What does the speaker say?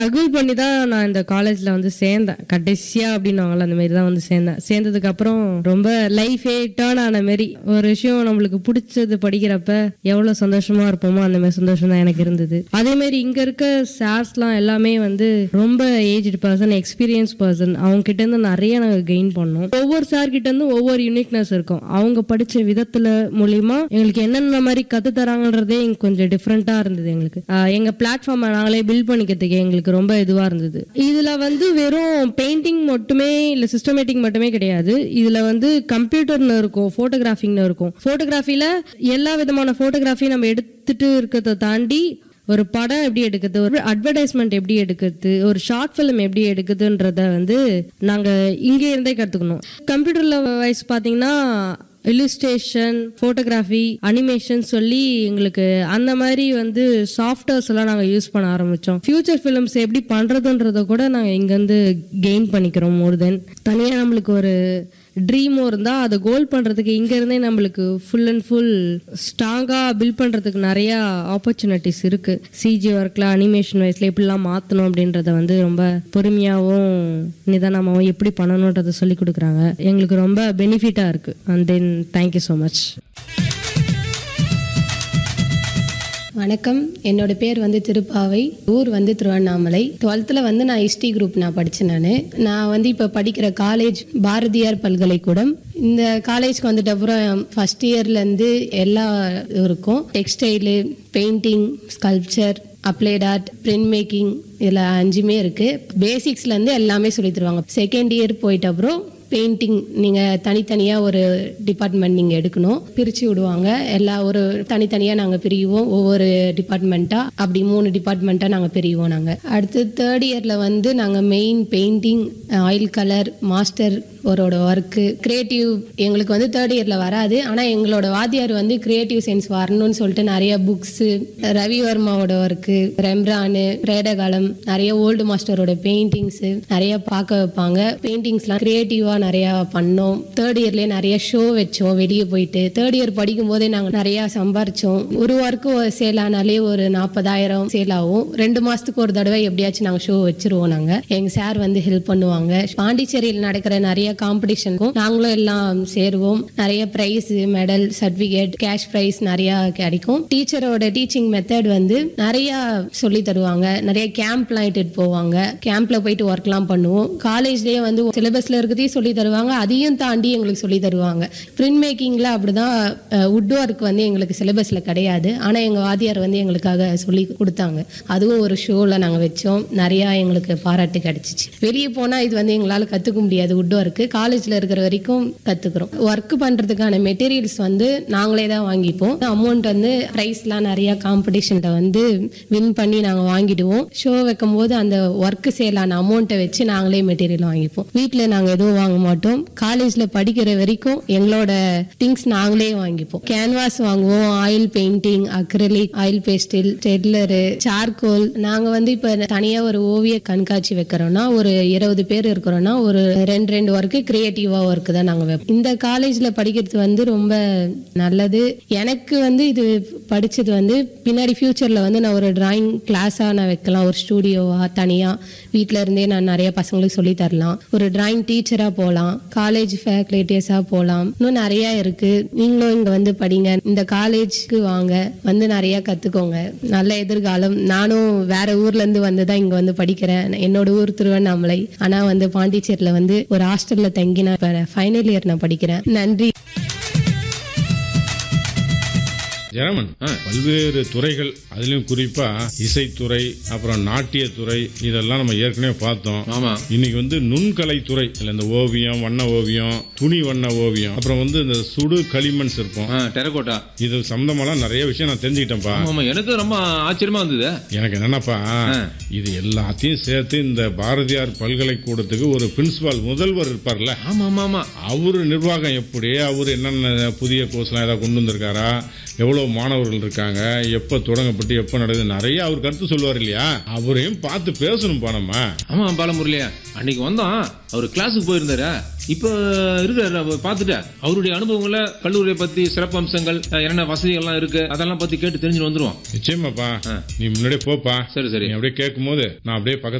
struggle பண்ணி தான் நான் இந்த காலேஜ்ல வந்து சேர்ந்தேன் கடைசியா அப்படின்னுவாங்கல்ல அந்த மாதிரி தான் வந்து சேர்ந்தேன் சேர்ந்ததுக்கு அப்புறம் ரொம்ப லைஃபே டேர்ன் ஆன மாதிரி ஒரு விஷயம் நம்மளுக்கு பிடிச்சது படிக்கிறப்ப எவ்வளவு சந்தோஷமா இருப்போமோ அந்த மாதிரி சந்தோஷம் தான் எனக்கு இருந்தது அதே மாதிரி இங்க இருக்க சார்ஸ்லாம் எல்லாமே வந்து ரொம்ப ஏஜ்டு பர்சன் எக்ஸ்பீரியன்ஸ் பர்சன் அவங்க கிட்ட இருந்து நிறைய நாங்கள் கெயின் பண்ணோம் ஒவ்வொரு சார் கிட்ட இருந்து ஒவ்வொரு யூனிக்னஸ் இருக்கும் அவங்க படிச்ச விதத்துல மூலியமா எங்களுக்கு என்னென்ன மாதிரி கத்து தராங்கன்றதே எங்களுக்கு கொஞ்சம் டிஃப்ரெண்டா இருந்தது எங்களுக்கு ஆஹ் எங்க பிளாட்ஃபார்மை நாங்களே பில்ட் பண்ணிக்கிறதுக்கு எங்களுக்கு ரொம்ப இதுவா இருந்தது இதுல வந்து வெறும் பெயிண்டிங் மட்டுமே இல்ல சிஸ்டமேட்டிக் மட்டுமே கிடையாது இதுல வந்து கம்ப்யூட்டர்னு இருக்கும் போட்டோகிராஃபிங்னு இருக்கும் போட்டோகிராஃபில எல்லா விதமான போட்டோகிராஃபி நம்ம எடுத்துட்டு இருக்கிறத தாண்டி ஒரு படம் எப்படி எடுக்குது ஒரு அட்வர்டைஸ்மெண்ட் எப்படி எடுக்கிறது ஒரு ஷார்ட் ஃபிலிம் எப்படி எடுக்குதுன்றத வந்து நாங்க இங்கே இருந்தே கத்துக்கணும் கம்ப்யூட்டர்ல வைஸ் பாத்தீங்கன்னா இல்லுஸ்ட்ரேஷன் ஃபோட்டோகிராஃபி அனிமேஷன் சொல்லி எங்களுக்கு அந்த மாதிரி வந்து சாஃப்ட்வேர்ஸ் எல்லாம் நாங்கள் யூஸ் பண்ண ஆரம்பித்தோம் ஃபியூச்சர் ஃபிலிம்ஸ் எப்படி பண்ணுறதுன்றத கூட நாங்கள் இங்கேருந்து கெயின் பண்ணிக்கிறோம் மோர் தென் தனியாக நம்மளுக்கு ஒரு ட்ரீமும் இருந்தால் அதை கோல் பண்ணுறதுக்கு இங்கேருந்தே நம்மளுக்கு ஃபுல் அண்ட் ஃபுல் ஸ்ட்ராங்காக பில்ட் பண்ணுறதுக்கு நிறையா ஆப்பர்ச்சுனிட்டிஸ் இருக்குது சிஜி ஒர்க்கில் அனிமேஷன் வைஸில் எப்படிலாம் மாற்றணும் அப்படின்றத வந்து ரொம்ப பொறுமையாகவும் நிதானமாகவும் எப்படி பண்ணணுன்றதை சொல்லி கொடுக்குறாங்க எங்களுக்கு ரொம்ப பெனிஃபிட்டாக இருக்குது and then thank you so much வணக்கம் என்னோட பேர் வந்து திருப்பாவை ஊர் வந்து திருவண்ணாமலை டுவெல்த்தில் வந்து நான் ஹிஸ்ட்ரி குரூப் நான் படித்தேன் நான் நான் வந்து இப்போ படிக்கிற காலேஜ் பாரதியார் பல்கலைக்கூடம் இந்த காலேஜ்க்கு வந்துட்ட அப்புறம் ஃபஸ்ட் இயர்லேருந்து எல்லா இதுவும் இருக்கும் textile painting sculpture applied art print making இதில் அஞ்சுமே இருக்குது பேசிக்ஸ்லேருந்து எல்லாமே சொல்லி தருவாங்க செகண்ட் இயர் போயிட்ட அப்புறம் பெயிண்டிங் நீங்கள் தனித்தனியாக ஒரு டிபார்ட்மெண்ட் நீங்கள் எடுக்கணும் பிரித்து விடுவாங்க எல்லா ஒரு தனித்தனியாக நாங்கள் பிரிவோம் ஒவ்வொரு டிபார்ட்மெண்ட்டாக அப்படி மூணு டிபார்ட்மெண்ட்டாக நாங்கள் பிரிவோம் நாங்கள் அடுத்து தேர்ட் இயரில் வந்து நாங்கள் main painting oil colour master ஒரோட ஒர்க்கு கிரியேட்டிவ் எங்களுக்கு வந்து தேர்ட் இயரில் வராது ஆனால் எங்களோட வாத்தியார் வந்து கிரியேட்டிவ் சென்ஸ் வரணும்னு சொல்லிட்டு நிறைய புக்ஸு ரவிவர்மாவோட ஒர்க்கு ரெம்ரானு பிரேடகாலம் நிறைய ஓல்டு மாஸ்டரோட பெயிண்டிங்ஸு நிறைய பார்க்க வைப்பாங்க பெயிண்டிங்ஸ்லாம் கிரியேட்டிவாக நிறையா பண்ணோம் தேர்ட் இயர்லேயே நிறைய ஷோ வச்சோம் வெளியே போயிட்டு தேர்ட் இயர் படிக்கும் போதே நாங்கள் நிறையா சம்பாரிச்சோம் ஒரு ஒர்க்கு சேல் ஆனாலே ஒரு நாற்பதாயிரம் சேல் ஆகும் ரெண்டு மாதத்துக்கு ஒரு தடவை எப்படியாச்சும் நாங்கள் ஷோ வச்சிருவோம் நாங்கள் எங்கள் சார் வந்து ஹெல்ப் பண்ணுவாங்க பாண்டிச்சேரியில் நடக்கிற நிறைய காம்படிஷனுக்கும் நாங்களும் எல்லாம் சேருவோம் நிறைய prize medal certificate cash prize நிறைய கிடைக்கும் டீச்சரோட டீச்சிங் மெத்தட் வந்து நிறைய சொல்லி தருவாங்க நிறைய கேம்ப்லாம் இட்டுட்டு போவாங்க கேம்ப்ல போயிட்டு ஒர்க்லாம் பண்ணுவோம் காலேஜ்லயே வந்து சிலபஸ்ல இருக்கிறதையும் சொல்லி தருவாங்க அதையும் தாண்டி எங்களுக்கு சொல்லி தருவாங்க பிரிண்ட் மேக்கிங்ல அப்படிதான் வுட் ஒர்க் வந்து எங்களுக்கு சிலபஸ்ல கிடையாது ஆனா எங்க வாத்தியார் வந்து எங்களுக்காக சொல்லி கொடுத்தாங்க அதுவும் ஒரு ஷோல நாங்க வச்சோம் நிறைய எங்களுக்கு பாராட்டு கிடைச்சிச்சு வெளியே போனா இது வந்து எங்களால கத்துக்க முடியாது வுட் ஒர்க் காலேஜ்ல இருக்கிற வரைக்கும் கத்துக்கிறோம் ஒர்க் பண்றதுக்கான மெட்டீரியல்ஸ் வந்து நாங்களே தான் வாங்கிப்போம் அமௌண்ட் வந்து ப்ரைஸ்லாம் நிறைய காம்படிஷன்ல வந்து வின் பண்ணி நாங்க வாங்கிடுவோம் ஷோ வைக்கும் போது அந்த ஒர்க் சேலான அமௌண்ட்டை வச்சு நாங்களே மெட்டீரியல் வாங்கிப்போம் வீட்ல நாங்க எதுவும் வாங்க மாட்டோம் காலேஜ்ல படிக்கிற வரைக்கும் எங்களோட திங்ஸ் நாங்களே வாங்கிப்போம் கேன்வாஸ் வாங்குவோம் oil painting acrylic oil pastel Staedtler charcoal நாங்க வந்து இப்ப தனியா ஒரு ஓவிய கண்காட்சி வைக்கிறோம்னா ஒரு இருபது பேர் இருக்கிறோம்னா ஒரு ரெண்டு ரெண்டு ஒர்க்கு கிரியேட்டிவா ஒர்க் தான் நாங்க வைப்போம் இந்த காலேஜ்ல படிக்கிறது வந்து ரொம்ப நல்லது எனக்கு வந்து இது படிச்சது வந்து பின்னாடி ஃபியூச்சர்ல வந்து நான் ஒரு டிராயிங் கிளாஸா நான் வைக்கலாம் ஒரு ஸ்டூடியோவா தனியா வீட்ல இருந்தே நான் நிறைய பசங்களுக்கு சொல்லி தரலாம் ஒரு டிராயிங் டீச்சரா போகலாம் காலேஜ் ஃபேக்கல்டிஸா போகலாம் இன்னும் நிறைய இருக்கு நீங்களும் இங்க வந்து படிங்க இந்த காலேஜ்க்கு வாங்க வந்து நிறைய கத்துக்கோங்க நல்ல எதிர்காலம் நானும் வேற ஊர்ல இருந்து வந்து தான் இங்க வந்து படிக்கிறேன் என்னோட ஊர் திருவண்ணாமலை ஆனா வந்து பாண்டிச்சேரியில வந்து ஒரு ஹாஸ்டல்ல தங்கி நான் இப்ப ஃபைனல் இயர் நான் படிக்கிறேன் நன்றி ஜெரமன் பல்வேறு துறைகள் அதுலயும் குறிப்பா இசைத்துறை அப்புறம் நாட்டியத்துறை இதெல்லாம் நம்ம ஏற்கனவே பார்த்தோம் ஆமா இன்னைக்கு வந்து நுண்கலை துறை இல்ல இந்த ஓவியம் வண்ண ஓவியம் துணி வண்ண ஓவியம் அப்புறம் வந்து இந்த சுடு களிமண் சிற்பம் ஆ, டெரகோட்டா இது சம்பந்தமெல்லாம் நிறைய விஷயம் நான் தெரிஞ்சுக்கிட்டேன்ப்பா ஆமா எனக்கு ரொம்ப ஆச்சரியமா இருந்தது எனக்கு என்னன்னாப்பா இது எல்லாத்தையும் சேர்த்து இந்த பாரதியார் பல்கலைக்கூடத்துக்கு ஒரு பிரின்சிபால் முதல்வர் இருப்பார்ல ஆமா ஆமா ஆமா அவரு நிர்வாகம் எப்படி அவர் என்னென்ன புதிய கோர்ஸ்லாம் ஏதாவது கொண்டு வந்திருக்காரா எவ்வளவு எவ்வளவு மாணவர்கள் இருக்காங்க எப்ப தொடங்கப்பட்டு எப்ப நடக்குது நிறைய அவர் கருத்து சொல்லுவார் இல்லையா அவரையும் பார்த்து பேசணும்ப்பா நம்ம ஆமா பாலமுரளியா அன்னைக்கு வந்தோம் அவர் கிளாஸுக்கு போயிருந்தாரு இப்ப இருக்காரு அவ பார்த்துட்டு அவருடைய அனுபவங்களை கல்லூரியை பத்தி சிறப்பு அம்சங்கள் அஹ், என்னென்ன வசதிகள்லாம் இருக்கு அதெல்லாம் பத்தி கேட்டு தெரிஞ்சுட்டு வந்துருவோம் நிச்சயமாப்பா நீ முன்னாடியே போப்பா சரி சரி நீ அப்படியே கேட்கும் போது நான் அப்படியே பக்கத்துல